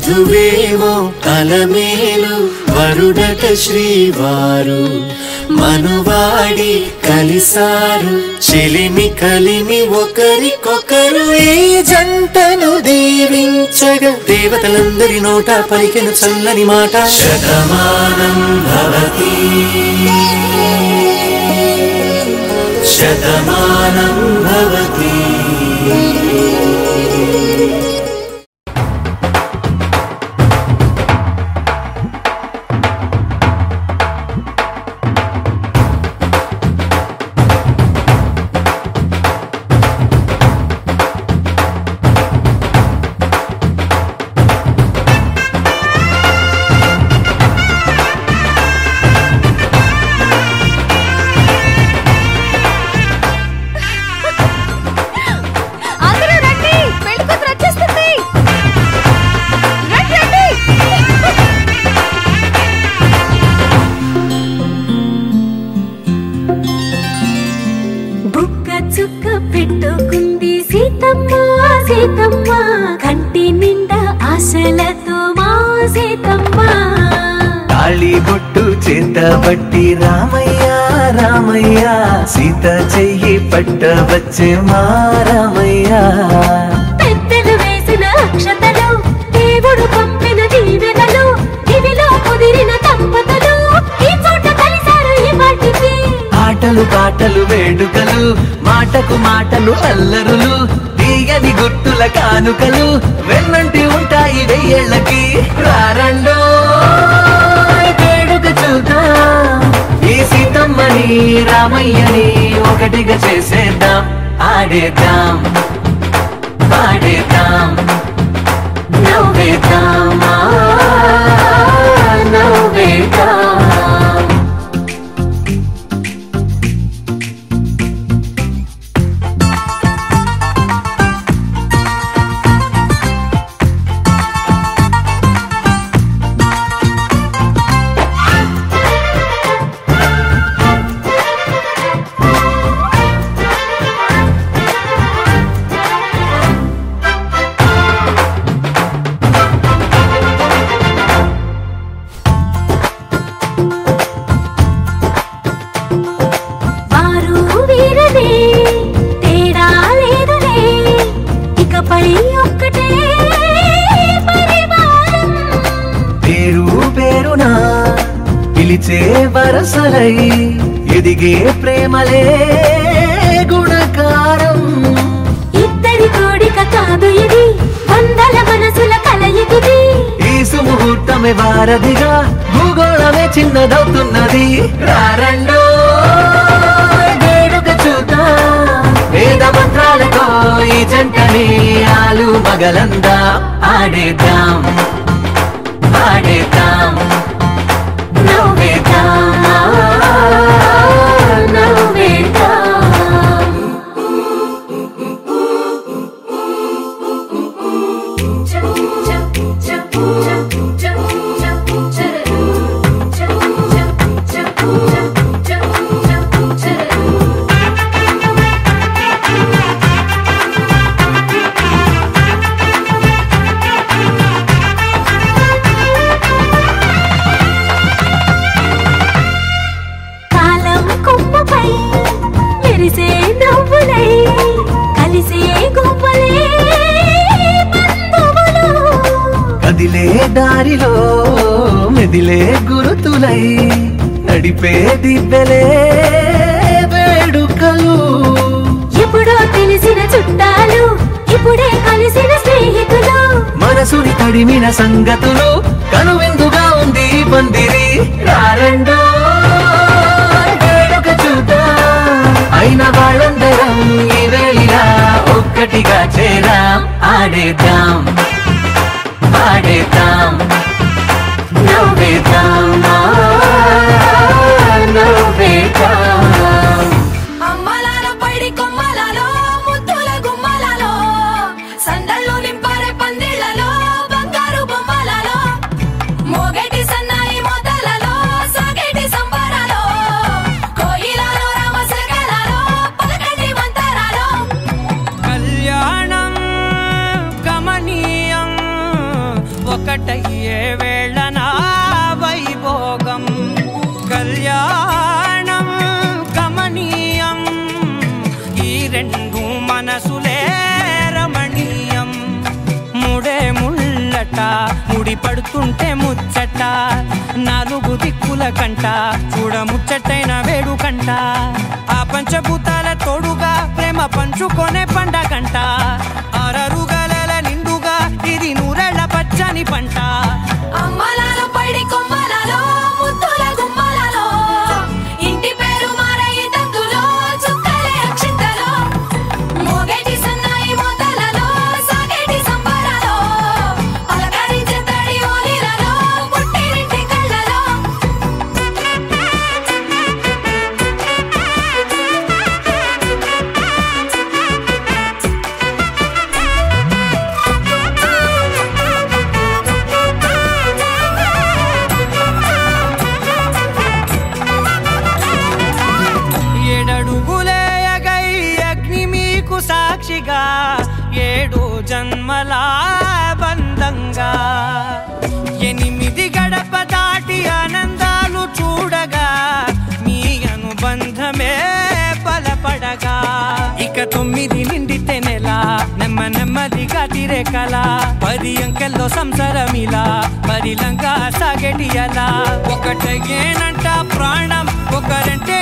వధువేమో అలమేలు వరుడట శ్రీవారు మనువాడి కలిసారు చెలిమి కలిమి ఒకరికొకరు ఈ జంటను దీవించగా దేవతలందరి నోట పలికిన చల్లని మాట శతమానం భవతి శతమానం భవతి అందరూ రండి పెళ్లి కూతురు వచ్చేస్తుంది రండి రండి బుక్క చుక్క పెట్టుకుంది సీతమ్మ సీతమ్మ కంటి నిండా ఆశలతో మా సీతమ్మ తాళి బొట్టు చేత బట్టి రామయ్య రామయ్య సీత చెయ్యి పట్ట వచ్చే మా రామయ్య పెద్దలు వేసిన అక్షతలు దేవుడు పంపిన దీవెనలు ఇవిలో కుదిరిన దంపతులు ఈ చోట కలిసారు ఈ వాటికి ఆటలు పాటలు వేడుకలు మాటకు మాటలు అల్లరులు తీయని గుర్తుల కానుకలు వెన్నంటి ఉంటాయి వెయ్యేళ్ళకి రారండో వేడుక చూద్దాం ఈ సీతమ్మని రామయ్యని ఒకటిగా చేసేద్దాం ఆడేద్దాం పాడేద్దాం నవ్వేద్దాం ఆ, నవ్వేద్దాం వారు వీరనే తేడా లేదులే ఇకపై ఒక్కటే పరివారం పేరు పేరునా పిలిచే వరసలై ఎదిగే ప్రేమలే గుణకారం ఇద్దరి కోడిక కాదు ఇది వందల మనసుల కలయికిది ఈ సుముహూర్తమే వారధిగా భూగోళమే చిన్నదవుతున్నది రారండో వేడుక చూద్దాం వేద మంత్రాలతో ఈ జంటని ఆలు మగలందా ఆడేద్దాం ఆడేద్దాం నవ్వేద్దాం ఆ, నవ్వేద్దాం కాలం కొమ్మపై మెరిసే నవ్వులై కలిసే గువ్వలే బంధువులు కదిలే దారిలో మెదిలే గురుతులై నడిపే దిబ్బెలే వేడుకలు ఎప్పుడో తెలిసిన చుట్టాలు ఇప్పుడే కలిసిన స్నేహితులు మనసుని తడిమిన సంగతులు కనువిందుగా ఉంది ఈ పందిరి రారండో వేడుక చూద్దాం అయిన వాళ్ళందరం ఈ వేళ ఒక్కటిగా చేరాం ఆడేద్దాం ఆడేద్దాం నవ్వేద్దాం ఆ, నవ్వేద్దాం అమ్మలాలో పైడి కొమ్మలలో ముద్దుల గుమ్మలలో సందళ్ళు నింపారే పందిళ్లలో బంగారు బొమ్మలలో మోగేటి సన్నాయి మొదలలో సాగేటి సంబరాలో కోయిలలో రామశకలలో పలకటి మంతరాలో కళ్యాణం గమనీయం ఒకటి ముడి పడుతుంటే ముచ్చట నాలుగు దిక్కుల కంట చూడ ముచ్చటైన వేడు కంట ఆ పంచభూతాల తోడుగా ప్రేమ పంచుకొనే పండగంట ఆరరుగల నిండుగా ఇది నూరెళ్ళ పచ్చని పంట అమ్మలాలో పడి కొమ్మలలో ముద్దుల గుమ్మలలో ఇంటి పేరు మారయి తంతులో చుక్కలే అక్షింతలో మోగేటి సన్నాయి మోతలలో సాగేటి సంబరాలో పలకరించే తడి ఓలిలలో పుట్టినింటి కళ్ళలో ఏడడుగులే ఎగై అగ్ని మీకు సాక్షిగా ఏడు జన్మల బంధంగా ఎనిమిది గడప దాటి ఆనందాలు చూడగా మీ అనుబంధమే బలపడగా ఇక తొమ్మిది నిండితే నెల నెమ్మ నెమ్మదిగా తిరే కల పది అంకెల్లో సంసారమిలా పరిలంగా సాగేటి అలా ఒకటేనంట ప్రాణం ఒకరంటే